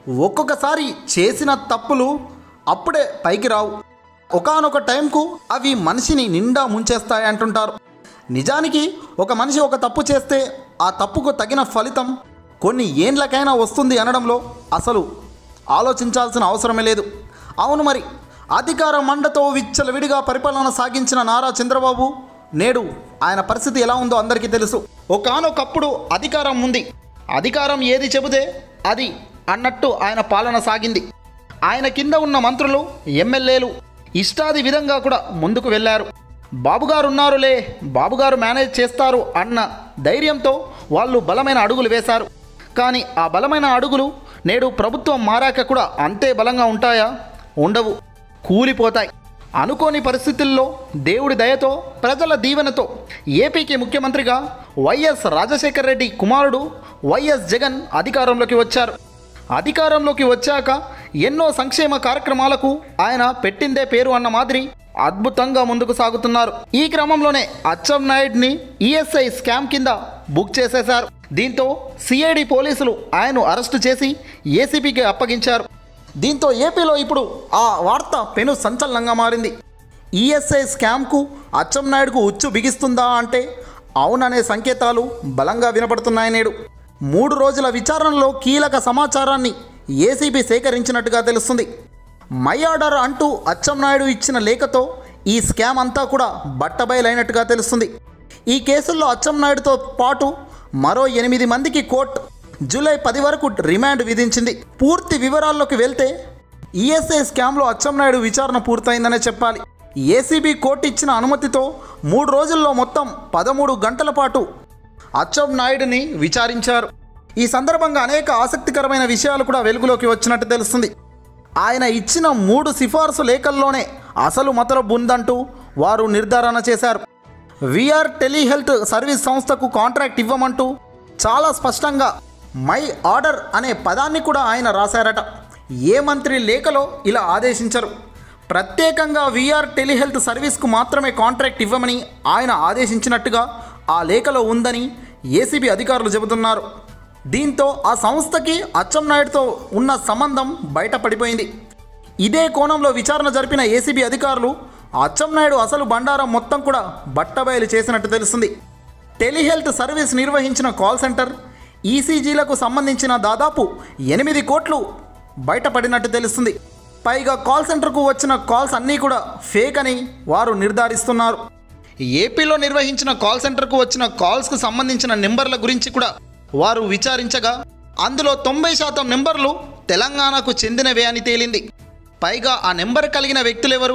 ఒక్కొక్కసారి చేసిన తప్పులు అప్పుడే పైకి రావు ఒకానొక టైంకు అవి మనిషిని నిండా ముంచేస్తాయి అంటుంటారు నిజానికి ఒక మనిషి ఒక తప్పు చేస్తే ఆ తప్పుకు తగిన ఫలితం కొన్ని ఏండ్లకైనా వస్తుంది అనడంలో అసలు ఆలోచించాల్సిన అవసరమే లేదు అవును మరి అధికార మండతో విచ్చలవిడిగా పరిపాలన సాగించిన నారా చంద్రబాబు నేడు ఆయన పరిస్థితి ఎలా ఉందో అందరికీ తెలుసు ఒకానొకప్పుడు అధికారం ఉంది అధికారం ఏది చెబితే అది అన్నట్టు ఆయన పాలన సాగింది ఆయన కింద ఉన్న మంత్రులు ఎమ్మెల్యేలు ఇష్టాది విధంగా కూడా ముందుకు వెళ్ళారు బాబుగారు ఉన్నారులే బాబుగారు మేనేజ్ చేస్తారు అన్న ధైర్యంతో వాళ్ళు బలమైన అడుగులు వేశారు కానీ ఆ బలమైన అడుగులు నేడు ప్రభుత్వం మారాక కూడా అంతే బలంగా ఉంటాయా ఉండవు కూలిపోతాయి అనుకోని పరిస్థితుల్లో దేవుడి దయతో ప్రజల దీవెనతో ఏపీకి ముఖ్యమంత్రిగా వైఎస్ రాజశేఖర రెడ్డి కుమారుడు వైఎస్ జగన్ అధికారంలోకి వచ్చారు అధికారంలోకి వచ్చాక ఎన్నో సంక్షేమ కార్యక్రమాలకు ఆయన పెట్టిందే పేరు అన్న మాదిరి అద్భుతంగా ముందుకు సాగుతున్నారు ఈ క్రమంలోనే అచ్చం నాయుడిని ఈఎస్ఐ స్కామ్ కింద బుక్ చేసేశారు దీంతో సిఐడి పోలీసులు ఆయన్ను అరెస్టు చేసి ఏసీపీకి అప్పగించారు దీంతో ఏపీలో ఇప్పుడు ఆ వార్త పెను సంచలనంగా మారింది ఈఎస్ఐ స్కామ్కు అచ్చెన్నాయుడుకు ఉచ్చు బిగిస్తుందా అంటే అవుననే సంకేతాలు బలంగా వినపడుతున్నాయి నేడు మూడు రోజుల విచారణలో కీలక సమాచారాన్ని ఏసీబీ సేకరించినట్టుగా తెలుస్తుంది మై ఆర్డర్ అంటూ అచ్చెన్నాయుడు ఇచ్చిన లేఖతో ఈ స్కామ్ అంతా కూడా బట్టబయలైనట్టుగా తెలుస్తుంది ఈ కేసుల్లో అచ్చెన్నాయుడుతో పాటు మరో ఎనిమిది మందికి కోర్టు జూలై పది వరకు రిమాండ్ విధించింది పూర్తి వివరాల్లోకి వెళ్తే ఈఎస్ఐ స్కామ్లో అచ్చెన్నాయుడు విచారణ పూర్తయిందనే చెప్పాలి ఏసీబీ కోర్టు ఇచ్చిన అనుమతితో మూడు రోజుల్లో మొత్తం పదమూడు గంటల పాటు అచ్చం నాయుడిని విచారించారు ఈ సందర్భంగా అనేక ఆసక్తికరమైన విషయాలు కూడా వెలుగులోకి వచ్చినట్టు తెలుస్తుంది ఆయన ఇచ్చిన మూడు సిఫార్సు లేఖల్లోనే అసలు మతలబు ఉందంటూ వారు నిర్ధారణ చేశారు విఆర్ టెలిహెల్త్ సర్వీస్ సంస్థకు కాంట్రాక్ట్ ఇవ్వమంటూ చాలా స్పష్టంగా మై ఆర్డర్ అనే పదాన్ని కూడా ఆయన రాశారట ఏ మంత్రి లేఖలో ఇలా ఆదేశించరు ప్రత్యేకంగా విఆర్ టెలిహెల్త్ సర్వీస్కు మాత్రమే కాంట్రాక్ట్ ఇవ్వమని ఆయన ఆదేశించినట్టుగా ఆ లేఖలో ఉందని ఏసీబీ అధికారులు చెబుతున్నారు దీంతో ఆ సంస్థకి అచ్చెన్నాయుడుతో ఉన్న సంబంధం బయటపడిపోయింది ఇదే కోణంలో విచారణ జరిపిన ఏసీబీ అధికారులు అచ్చెన్నాయుడు అసలు బండారం మొత్తం కూడా బట్టబయలు చేసినట్టు తెలుస్తుంది టెలిహెల్త్ సర్వీస్ నిర్వహించిన కాల్ సెంటర్ ఈసీజీలకు సంబంధించిన దాదాపు ఎనిమిది కోట్లు బయటపడినట్టు తెలుస్తుంది పైగా కాల్ సెంటర్కు వచ్చిన కాల్స్ అన్నీ కూడా ఫేక్ అని వారు నిర్ధారిస్తున్నారు ఏపీలో నిర్వహించిన కాల్ సెంటర్కు వచ్చిన కాల్స్కు సంబంధించిన నెంబర్ల గురించి కూడా వారు విచారించగా అందులో తొంభై శాతం నెంబర్లు తెలంగాణకు చెందినవే అని తేలింది పైగా ఆ నెంబర్ కలిగిన వ్యక్తులెవరు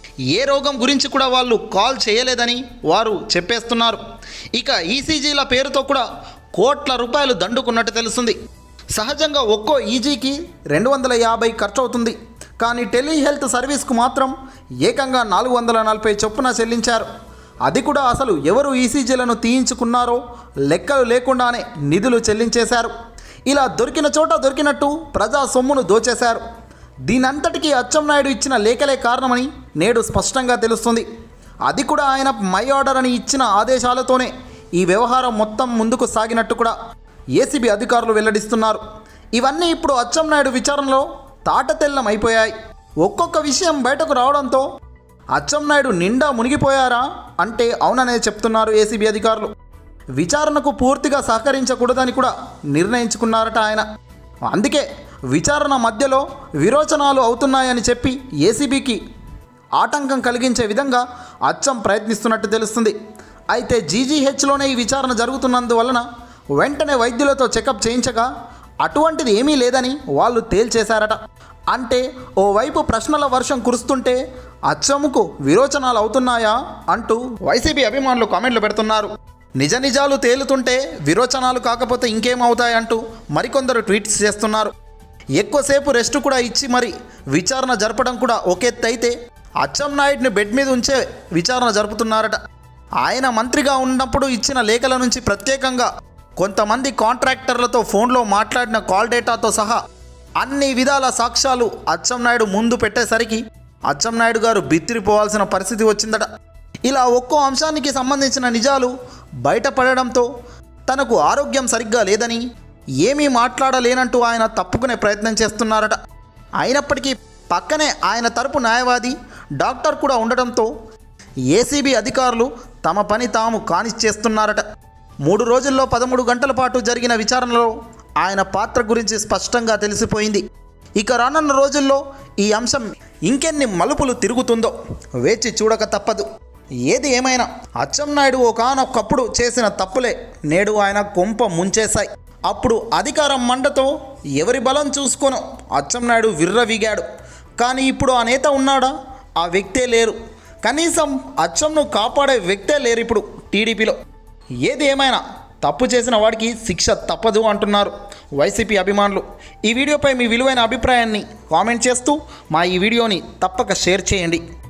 ఏ రోగం గురించి కూడా వాళ్ళు కాల్ చేయలేదని వారు చెప్పేస్తున్నారు ఇక ఈసీజీల పేరుతో కూడా కోట్ల రూపాయలు దండుకున్నట్టు తెలుస్తుంది సహజంగా ఒక్కో ఈజీకి రెండు వందల యాభై ఖర్చు అవుతుంది కానీ టెలిహెల్త్ సర్వీస్కు మాత్రం ఏకంగా నాలుగు వందల నలభై చొప్పున చెల్లించారు అది కూడా అసలు ఎవరు ఈసీజీలను తీయించుకున్నారో లెక్కలు లేకుండానే నిధులు చెల్లించేశారు ఇలా దొరికిన చోట దొరికినట్టు ప్రజా సొమ్మును దోచేశారు దీనంతటికీ అచ్చెన్నాయుడు ఇచ్చిన లేఖలే కారణమని నేడు స్పష్టంగా తెలుస్తుంది అది కూడా ఆయన మై ఆర్డర్ అని ఇచ్చిన ఆదేశాలతోనే ఈ వ్యవహారం మొత్తం ముందుకు సాగినట్టు కూడా ఏసీబీ అధికారులు వెల్లడిస్తున్నారు ఇవన్నీ ఇప్పుడు అచ్చెన్నాయుడు విచారణలో తాటతెల్లం అయిపోయాయి ఒక్కొక్క విషయం బయటకు రావడంతో అచ్చెన్నాయుడు నిండా మునిగిపోయారా అంటే అవుననే చెప్తున్నారు ఏసీబీ అధికారులు విచారణకు పూర్తిగా సహకరించకూడదని కూడా నిర్ణయించుకున్నారట ఆయన అందుకే విచారణ మధ్యలో విరోచనాలు అవుతున్నాయని చెప్పి ఏసీబీకి ఆటంకం కలిగించే విధంగా అచ్చం ప్రయత్నిస్తున్నట్టు తెలుస్తుంది అయితే జీజీహెచ్లోనే ఈ విచారణ జరుగుతున్నందువలన వెంటనే వైద్యులతో చెకప్ చేయించగా అటువంటిది ఏమీ లేదని వాళ్ళు తేల్చేశారట అంటే ఓవైపు ప్రశ్నల వర్షం కురుస్తుంటే అచ్చముకు విరోచనాలు అవుతున్నాయా అంటూ వైసీపీ అభిమానులు కామెంట్లు పెడుతున్నారు నిజ నిజాలు తేలుతుంటే విరోచనాలు కాకపోతే ఇంకేమవుతాయంటూ మరికొందరు ట్వీట్స్ చేస్తున్నారు ఎక్కువసేపు రెస్ట్ కూడా ఇచ్చి మరి విచారణ జరపడం కూడా ఒకెత్తైతే అచ్చం నాయుడిని బెడ్ మీద ఉంచే విచారణ జరుపుతున్నారట ఆయన మంత్రిగా ఉన్నప్పుడు ఇచ్చిన లేఖల నుంచి ప్రత్యేకంగా కొంతమంది కాంట్రాక్టర్లతో ఫోన్లో మాట్లాడిన కాల్ డేటాతో సహా అన్ని విధాల సాక్ష్యాలు అచ్చెన్నాయుడు ముందు పెట్టేసరికి అచ్చెన్నాయుడు గారు బిత్తిరిపోవాల్సిన పరిస్థితి వచ్చిందట ఇలా ఒక్కో అంశానికి సంబంధించిన నిజాలు బయటపడడంతో తనకు ఆరోగ్యం సరిగ్గా లేదని ఏమీ మాట్లాడలేనంటూ ఆయన తప్పుకునే ప్రయత్నం చేస్తున్నారట అయినప్పటికీ పక్కనే ఆయన తరపు న్యాయవాది డాక్టర్ కూడా ఉండడంతో ఏసీబీ అధికారులు తమ పని తాము కానిచ్చేస్తున్నారట మూడు రోజుల్లో పదమూడు గంటల పాటు జరిగిన విచారణలో ఆయన పాత్ర గురించి స్పష్టంగా తెలిసిపోయింది ఇక రానున్న రోజుల్లో ఈ అంశం ఇంకెన్ని మలుపులు తిరుగుతుందో వేచి చూడక తప్పదు ఏది ఏమైనా అచ్చెన్నాయుడు ఒకనొకప్పుడు చేసిన తప్పులే నేడు ఆయన కొంప ముంచేశాయి అప్పుడు అధికారం మండతో ఎవరి బలం చూసుకొనో అచ్చెన్నాయుడు విర్రవీగాడు కానీ ఇప్పుడు ఆ నేత ఉన్నాడా ఆ వ్యక్తే లేరు కనీసం అచ్చంను కాపాడే వ్యక్తే లేరు ఇప్పుడు టీడీపీలో ఏది ఏమైనా తప్పు చేసిన వాడికి శిక్ష తప్పదు అంటున్నారు వైసీపీ అభిమానులు ఈ వీడియోపై మీ విలువైన అభిప్రాయాన్ని కామెంట్ చేస్తూ మా ఈ వీడియోని తప్పక షేర్ చేయండి